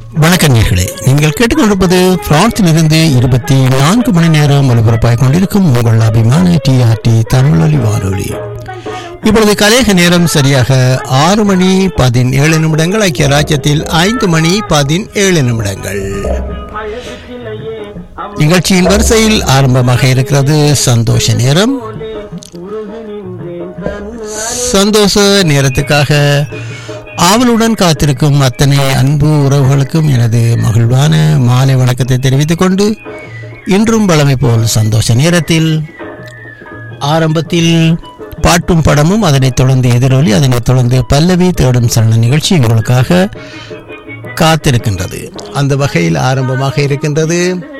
வணக்கம் நேர்களே நீங்கள் கேட்டுக்கொண்டிருப்பது பிரான்சிலிருந்து இருபத்தி நான்கு மணி நேரம் ஒலிபரப்பாக கொண்டிருக்கும் உங்கள் அபிமான டிஆர்டி தமிழொலி வானொலி இப்பொழுது கலேக நேரம் சரியாக ஆறு மணி பதினேழு நிமிடங்கள் ஐக்கிய ராஜ்யத்தில் ஐந்து மணி பதினேழு நிமிடங்கள் நிகழ்ச்சியின் வரிசையில் ஆரம்பமாக இருக்கிறது சந்தோஷ நேரம் சந்தோஷ நேரத்துக்காக ஆவலுடன் காத்திருக்கும் அத்தனை அன்பு உறவுகளுக்கும் எனது மகிழ்வான மாலை வணக்கத்தை தெரிவித்துக் கொண்டு இன்றும் பழமை போல் சந்தோஷ நேரத்தில் ஆரம்பத்தில் பாட்டும் படமும் அதனைத் தொடர்ந்து எதிரொலி அதனைத் தொடர்ந்து பல்லவி தேடும் சரண நிகழ்ச்சி உங்களுக்காக காத்திருக்கின்றது அந்த வகையில் ஆரம்பமாக இருக்கின்றது